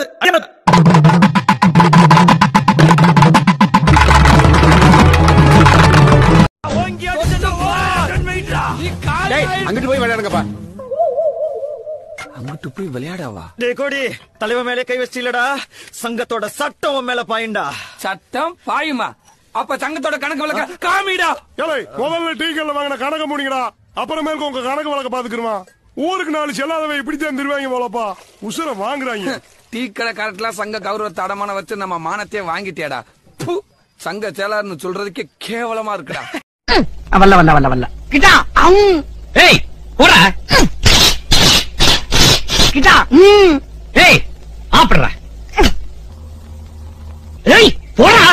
அடிக்கூடாது அடிக்கூடாது அங்கிட்டு போய் விளையாடுங்கப்பா அங்கிட்டு போய் விளையாடாவா டேய் கோடி தலைவன் மேலே கை வச்சிலடா சங்கத்தோட சட்டம் உன் மேல பாயுண்டா சட்டம் பாயுமா அப்ப சங்கத்தோட கணக்கு வழக்க காமிடா ஏலே முதல்ல டீ கல்ல வாங்கின கணக்க முடிங்கடா அப்புறமேலுக்கு உங்க கணக்கு வழக்க பாத்துக்கிறமா ஊருக்கு நாலு செல்லாதவை இப்படித்தான் தருவாங்க போலப்பா உசுர வாங்குறாங்க டீ கடை கரெக்ட்லாம் சங்க கௌரவத்தை அடமான வச்சு நம்ம மானத்தையே வாங்கிட்டியாடா ப்பு, சங்க செயலாளர்னு சொல்றதுக்கே கேவலமா இருக்குடா வல்ல வல்ல வல்ல வல்ல கிட்டா ஏய் போடா கிட்டா ஏய் ஆப்பிடுற ஏய் போடா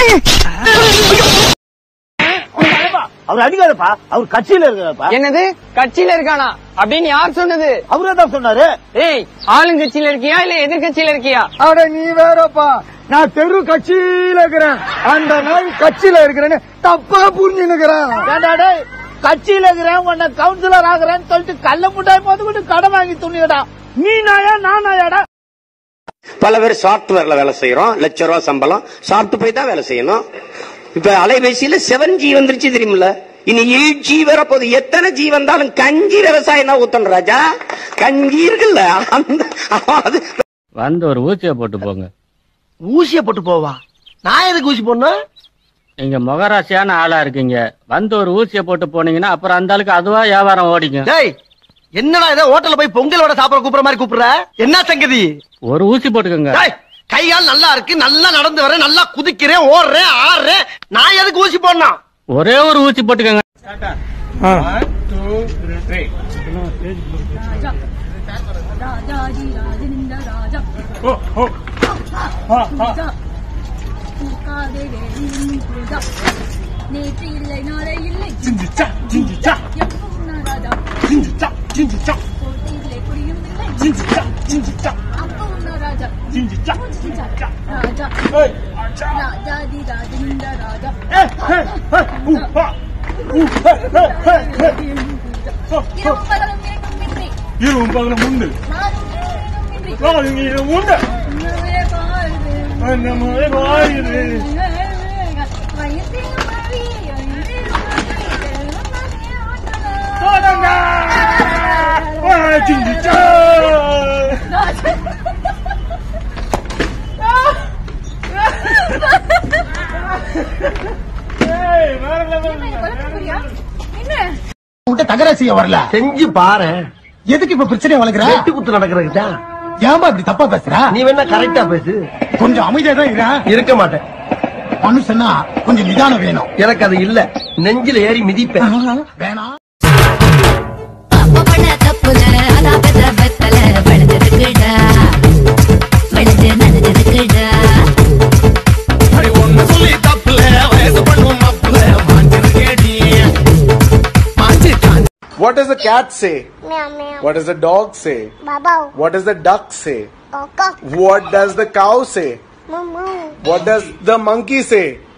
அவர் அடிக்காதப்பா அவர் கட்சியில இருக்காப்பா என்னது கட்சியில இருக்கானா அப்படின்னு யார் சொன்னது அவரே தான் சொன்னாரு ஏய் ஆளுங்கட்சியில இருக்கியா இல்ல எதிர்கட்சியில இருக்கியா அட நீ வேறப்பா நான் தெரு கட்சியில இருக்கிறேன் அந்த நாய் கட்சியில இருக்கிறேன்னு தப்பா புரிஞ்சுக்கிறேன் கட்சியில இருக்கிறேன் உன்னை கவுன்சிலர் ஆகுறேன்னு சொல்லிட்டு கள்ள முட்டாய் போது கொண்டு கடன் வாங்கி துணியடா நீ நாயா நான் நாயாடா பல பேர் சாப்ட்வேர்ல வேலை செய்யறோம் லட்ச ரூபா சம்பளம் சாப்பிட்டு போய் தான் வேலை செய்யணும் இப்ப அலைபேசியில செவன் ஜி வந்துருச்சு தெரியுமில்ல இனி எயிட் ஜி வரப்போகுது எத்தனை ஜி வந்தாலும் கஞ்சி விவசாயம் தான் ஊத்தணும் ராஜா கஞ்சி இருக்குல்ல அந்த அது வந்து ஒரு ஊசியை போட்டு போங்க ஊசிய போட்டு போவா நான் எதுக்கு ஊசி போடணும் நீங்க முகராசியான ஆளா இருக்கீங்க வந்து ஒரு ஊசியை போட்டு போனீங்கன்னா அப்புறம் அந்த ஆளுக்கு அதுவா வியாபாரம் ஓடிக்கும் டேய் என்னடா இதை ஹோட்டல்ல போய் பொங்கல் வடை சாப்பிட கூப்பிடுற மாதிரி கூப்பிடுற என்ன சங்கதி ஒரு ஊசி போட்டுக்கோங்க டேய் கை கால் நல்லா இருக்கு நல்லா நடந்து வரேன் நல்லா குதிக்கிறேன் ஓடுறேன் ஆடுறேன் நான் எதுக்கு ஊசி போடணும் ஒரே ஒரு ஊசி போட்டுக்கோங்க நேற்று இல்லை நாளை இல்லை எப்பவும் நான் ராஜா கோட்டையிலே குடியும் இல்லை அப்பவும் நான் ராஜா ராஜா ராஜாதி ராஜனிந்த ராஜா இரவும் பகலும் ஏக்கமின்றி இரவும் பகலும் உண்டு நானும் ஏக்கமின்றி உண்டு உன்னவே வாழ்வு நம்மளே வாழ்கிறது. வயசில் மழை அழிந்திடும் மழை, சிந்திச்சா என்ன உன்கிட்ட தகரா செய்ய வரல செஞ்சு பாரு எதுக்கு இப்ப பிரச்சனை வளர்க்குற வெட்டு குத்து நடக்கிறதுக்கு ஏன்பா இப்படி தப்பா பேசுற நீ வேணா கரெக்டா பேசு கொஞ்சம் அமைதியா தான் இருக்க இருக்க மாட்டேன் மனுஷனா கொஞ்சம் நிதானம் வேணும் எனக்கு அது இல்ல நெஞ்சில ஏறி மிதிப்பேன் வேணாம் அப்ப பண்ண தப்புல அதான் பெத்த பெத்தல விளைஞ்சதுக்குடா விளைஞ்சு நனைஞ்சதுக்குடா What does the cat say? What does the dog say? What does the duck say? What does the cow say? What does the monkey say?